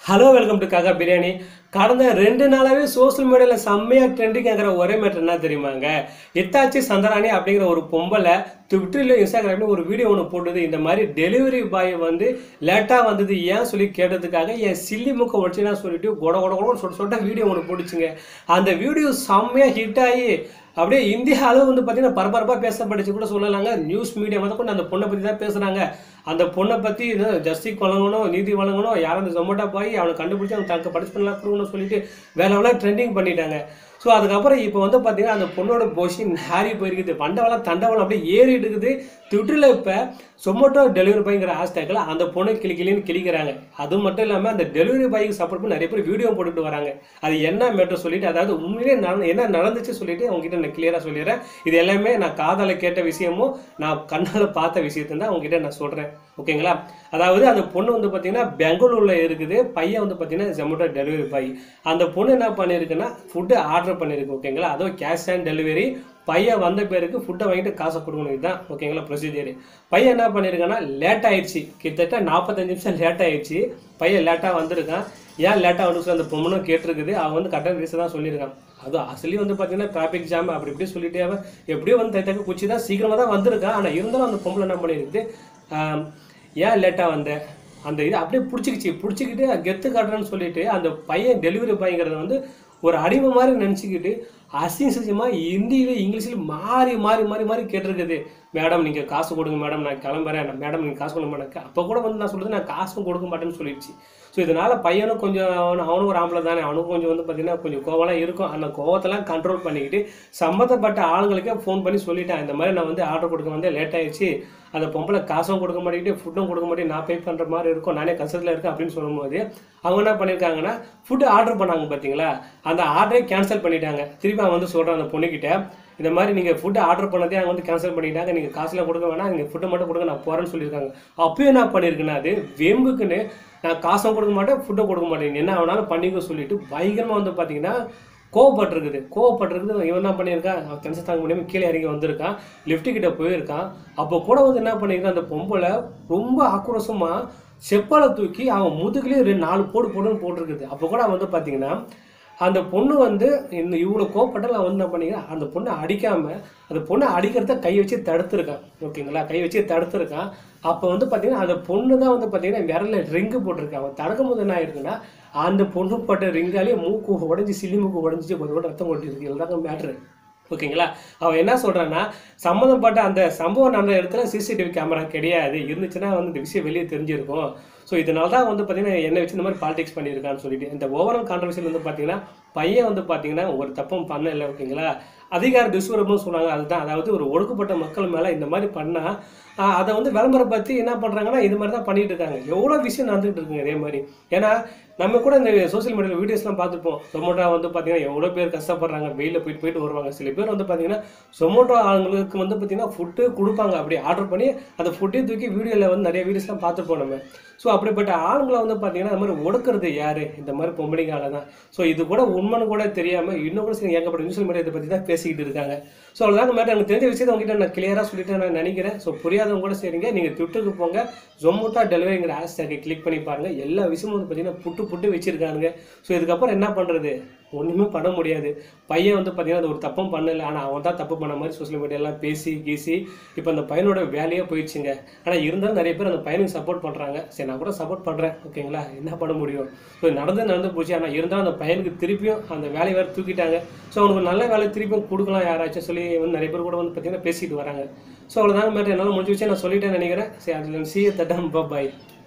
hello welcome to காக்கா பிரியாணி கடந்த ரெண்டு நாளாவே சோஷியல் மீடியாவில் செம்மையாக ட்ரெண்டிங் ஆகிற ஒரே மேட்டர் என்ன தெரியுமாங்க இத்தாச்சி சந்திராணி அப்படிங்கிற ஒரு பொம்பளை ட்விட்டரில் இன்ஸ்டாகிராமில் ஒரு வீடியோ ஒன்று போட்டது இந்த மாதிரி டெலிவரி பாய் வந்து லேட்டாக வந்தது ஏன் சொல்லி கேட்டதுக்காக என் சில்லி முக்க உடச்சுனா சொல்லிட்டு கொட கொட கொட சொட்ட சொட்ட வீடியோ ஒன்று போட்டுச்சுங்க அந்த வீடியோ செம்மையாக ஹிட் ஆகி அப்படியே இந்திய அளவு வந்து பார்த்தீங்கன்னா பரபரப்பாக பேசப்பட்டுச்சு கூட சொல்லலாங்க நியூஸ் மீடியா வந்து கொண்டு அந்த பொண்ணை பற்றி தான் பேசுகிறாங்க அந்த பொண்ணை பற்றி ஜஸ்டிஸ் வழங்கணும் நீதி வழங்கணும் யாரும் அந்த ஜொமேட்டோ போய் அவனை கண்டுபிடிச்சி அவங்க தனக்கு படிச்சு பண்ணலாம் கொடுக்கணும்னு சொல்லிட்டு வேலை வேலை ட்ரெண்டிங் பண்ணிட்டாங்க ஸோ அதுக்கப்புறம் இப்போ வந்து பார்த்தீங்கன்னா அந்த பொண்ணோட பொசிஷன் ஹாரி போயிருக்குது பண்டவளம் தண்டவளம் அப்படியே ஏறிட்டு இருக்குது ட்விட்டரில் இப்போ சொமோட்டோ டெலிவரி பாய்ங்கிற ஹேஷ்டேக்கில் அந்த பொண்ணை கிளி கிளின்னு கிளிக்கிறாங்க அது மட்டும் இல்லாமல் அந்த டெலிவரி பாய்க்கு சப்போர்ட் பண்ணி நிறைய பேர் வீடியோ போட்டுட்டு வராங்க அது என்ன மேட்டர் சொல்லிட்டு அதாவது உண்மையிலே நடந்து என்ன நடந்துச்சு சொல்லிட்டு அவங்ககிட்ட நான் கிளியராக சொல்லிடுறேன் இது எல்லாமே நான் காதால கேட்ட விஷயமும் நான் கண்ணால் பார்த்த விஷயத்தை தான் அவங்ககிட்ட நான் சொல்கிறேன் ஓகேங்களா அதாவது அந்த பொண்ணு வந்து பார்த்தீங்கன்னா பெங்களூரில் இருக்குது பையன் வந்து பார்த்தீங்கன்னா ஜொமேட்டோ டெலிவரி பாய் அந்த பொண்ணு என்ன பண்ணியிருக்குன்னா ஃபுட்டு ஆர்டர் பண்ணியிருக்கு ஓகேங்களா அதுவும் கேஷ் ஆன் டெலிவரி பையன் வந்த பேருக்கு ஃபுட்டை வாங்கிட்டு காசை கொடுக்கணும் இதுதான் ஓகேங்களா ப்ரொசீஜர் பையன் என்ன பண்ணியிருக்கான்னா லேட் ஆயிடுச்சு கிட்டத்தட்ட நாற்பத்தஞ்சு நிமிஷம் லேட் ஆயிடுச்சு பையன் லேட்டாக வந்திருக்கான் ஏன் லேட்டாக வந்து சொல்லி அந்த பொண்ணும் கேட்டிருக்குது அவன் வந்து கரெக்டாக ரீசன் தான் சொல்லியிருக்கான் அதுவும் அசலி வந்து பார்த்தீங்கன்னா டிராஃபிக் ஜாம் அப்படி இப்படி சொல்லிட்டே அவன் எப்படியோ வந்து தைத்தக்க குச்சி தான் சீக்கிரமாக தான் வந்திருக்கான் ஆனால் இருந்தாலும் அந்த பொம்பளை என்ன பண்ணியிருக்குது ஆம், ஏன் லேட்டாக வந்த அந்த இது அப்படியே பிடிச்சிக்கிச்சு பிடிச்சிக்கிட்டு கெத்து காட்டுறேன்னு சொல்லிட்டு அந்த பையன் டெலிவரி பாய்ங்கிறத வந்து ஒரு அடிமை மாதிரி நினச்சிக்கிட்டு அசிங்கசியமாக ஹிந்தியில் இங்கிலீஷில் மாறி மாறி மாறி மாறி கேட்டிருக்குது மேடம் நீங்கள் காசு கொடுங்க மேடம் நான் கிளம்புறேன் மேடம் நீங்கள் காசு கொடுக்க மாட்டேன் அப்போ கூட வந்து நான் சொல்லுறது நான் காசும் கொடுக்க மாட்டேன்னு சொல்லிடுச்சு ஸோ இதனால் பையனும் கொஞ்சம் அவனு அவனும் ஒரு ஆம்பளை தானே அவனுக்கும் கொஞ்சம் வந்து பார்த்தீங்கன்னா கொஞ்சம் கோவம்லாம் இருக்கும் அந்த கோவத்தெல்லாம் கண்ட்ரோல் பண்ணிக்கிட்டு சம்மந்தப்பட்ட ஆளுங்களுக்கே ஃபோன் பண்ணி சொல்லிட்டேன் இந்த மாதிரி நான் வந்து ஆர்டர் கொடுக்க வந்து லேட் ஆயிடுச்சு அந்த பொம்பளை காசும் கொடுக்க மாட்டேங்கிட்டு ஃபுட்டும் கொடுக்க மாட்டேன் நான் பே பண்ணுற மாதிரி இருக்கும் நானே கஷ்டத்தில் இருக்கேன் அப்படின்னு சொல்லும்போது அவங்க என்ன பண்ணியிருக்காங்கன்னா ஃபுட்டு ஆர்டர் பண்ணாங்க பார்த்தீங்களா அந்த ஆர்டரை கேன்சல் பண்ணிட்டாங்க திருப்பி அவன் வந்து சொல்கிறான் அந்த பொண்ணுக்கிட்ட இந்த மாதிரி நீங்கள் ஃபுட்டு ஆர்டர் பண்ணதே அவங்க வந்து கேன்சல் பண்ணிட்டாங்க நீங்கள் காசுலாம் கொடுக்க வேணாம் நீங்கள் ஃபுட்டை மட்டும் கொடுங்க நான் போகிறேன்னு சொல்லியிருக்காங்க அப்பயும் என்ன பண்ணியிருக்குன்னா அது வெம்புக்குன்னு நான் காசும் கொடுக்க மாட்டேன் ஃபுட்டும் கொடுக்க மாட்டேன் என்ன வேணாலும் பண்ணிக்க சொல்லிட்டு பயங்கரமாக வந்து பார்த்தீங்கன்னா கோவப்பட்டிருக்குது கோவப்பட்டிருக்குது இவன் என்ன பண்ணியிருக்கான் அவன் டென்ஷன் தாங்க முடியாமல் கீழே இறங்கி வந்திருக்கான் லிஃப்ட் கிட்ட போயிருக்கான் அப்போ கூட வந்து என்ன பண்ணியிருக்கான் அந்த பொம்பளை ரொம்ப ஆக்ரோஷமாக செப்பாலை தூக்கி அவன் முதுகுலேயே ரெண்டு நாலு போடு போடுன்னு போட்டிருக்குது அப்போ கூட அவன் வந்து பார்த்தீங்கன்னா அந்த பொண்ணு வந்து இந்த இவ்வளோ கோவப்பட்டால் அவன் வந்து என்ன பண்ணிக்கிறான் அந்த பொண்ணை அடிக்காம அந்த பொண்ணை அடிக்கிறத கை வச்சு தடுத்துருக்கான் ஓகேங்களா கை வச்சு தடுத்துருக்கான் அப்போ வந்து பார்த்தீங்கன்னா அந்த பொண்ணு தான் வந்து பார்த்தீங்கன்னா விரல ரிங்கு போட்டிருக்கான் அவன் தடுக்கும் போது என்ன ஆயிருக்குன்னா அந்த பொண்ணு பட்ட ரிங்காலே மூக்கு உடஞ்சி சில்லி மூக்கு உடஞ்சி கொஞ்சம் கூட ரத்தம் கொட்டிருக்கு இதுதாங்க மேட்ரு ஓகேங்களா அவன் என்ன சொல்றான்னா சம்மந்தப்பட்ட அந்த சம்பவம் நடந்த இடத்துல சிசிடிவி கேமரா கிடையாது இருந்துச்சுன்னா வந்து இந்த விஷயம் வெளியே தெரிஞ்சிருக்கும் ஸோ இதனால தான் வந்து பார்த்தீங்கன்னா என்னை வச்சு இந்த மாதிரி பாலிடிக்ஸ் பண்ணியிருக்கான்னு சொல்லிட்டு இந்த ஓவரால் கான்ட்ரவர்சியில் வந்து பார்த்தீங்கன்னா பையன் வந்து பார்த்தீங்கன்னா ஒரு தப்பும் பண்ணல ஓகேங்களா அதிகார துஷ்பிரபம் சொல்லுவாங்க அதுதான் அதாவது ஒரு ஒடுக்கப்பட்ட மக்கள் மேலே இந்த மாதிரி பண்ணால் அதை வந்து விளம்பரப்படுத்தி என்ன பண்ணுறாங்கன்னா இது மாதிரி தான் பண்ணிட்டு இருக்காங்க எவ்வளோ விஷயம் நடந்துகிட்டு இருக்குங்க இதே மாதிரி ஏன்னா நம்ம கூட இந்த சோஷியல் மீடியாவில் வீடியோஸ்லாம் பார்த்துப்போம் சொமோட்டோ வந்து பார்த்தீங்கன்னா எவ்வளோ பேர் கஷ்டப்படுறாங்க வெயிலில் போயிட்டு போயிட்டு வருவாங்க சில பேர் வந்து பார்த்தீங்கன்னா சொமோட்டோ ஆளுங்களுக்கு வந்து பார்த்தீங்கன்னா ஃபுட்டு கொடுப்பாங்க அப்படி ஆர்டர் பண்ணி அந்த ஃபுட்டையும் தூக்கி வீடியோவில் வந்து நிறைய வீடியோஸ்லாம் பார்த்துப்போம் நம்ம ஸோ அப்படிப்பட்ட ஆளுங்களை வந்து பார்த்தீங்கன்னா இந்த மாதிரி ஒடுக்குறது யார் இந்த மாதிரி பொம்பளைங்கால தான் ஸோ இது கூட உண்மைன்னு கூட தெரியாமல் இன்னும் கூட சரி ஏகப்பட்ட சோஷியல் மீடியா இதை பற்றி தான் பேசிக்கிட்டு இருக்காங்க ஸோ அவ்வளோதாங்க மேடம் எனக்கு தெரிஞ்ச விஷயத்தை உங்ககிட்ட நான் கிளியராக சொல்லிட்டு நான் நினைக்கிறேன் ஸோ புரியாதவங்க கூட சரிங்க நீங்கள் ட்விட்டருக்கு போங்க ஜொமோட்டோ டெலிவரிங்கிற ஹேஷ்டேக்கை கிளிக் பண்ணி பாருங்கள் எல்லா விஷயமும் வந்து பார்த்தீங்கன்னா புட்டு புட்டு வச்சிருக்கானுங்க ஸோ இதுக்கப்புறம் என்ன பண்ணுறது ஒன்றுமே பண்ண முடியாது பையன் வந்து பார்த்தீங்கன்னா அது ஒரு தப்பும் பண்ணல ஆனால் அவன் தான் தப்பு பண்ண மாதிரி சோஷியல் மீடியாலாம் பேசி கீசி இப்போ அந்த பையனோட வேலையே போயிடுச்சுங்க ஆனால் இருந்தாலும் நிறைய பேர் அந்த பையனுக்கு சப்போர்ட் பண்ணுறாங்க சரி நான் கூட சப்போர்ட் பண்ணுறேன் ஓகேங்களா என்ன பண்ண முடியும் ஸோ நடந்து நடந்து போச்சு ஆனால் இருந்தாலும் அந்த பையனுக்கு திருப்பியும் அந்த வேலையை வேறு தூக்கிட்டாங்க ஸோ அவனுக்கு நல்ல வேலை திருப்பியும் கொடுக்கலாம் யாராச்சும் சொல்லி வந்து நிறைய பேர் கூட வந்து பார்த்தீங்கன்னா பேசிட்டு வராங்க ஸோ அவ்வளோதாங்க மேட்டர் என்னால் முடிஞ்சு வச்சு நான் சொல்லிட்டேன் நினைக்கிறேன் சரி அதில் சி தட்டம் பாய்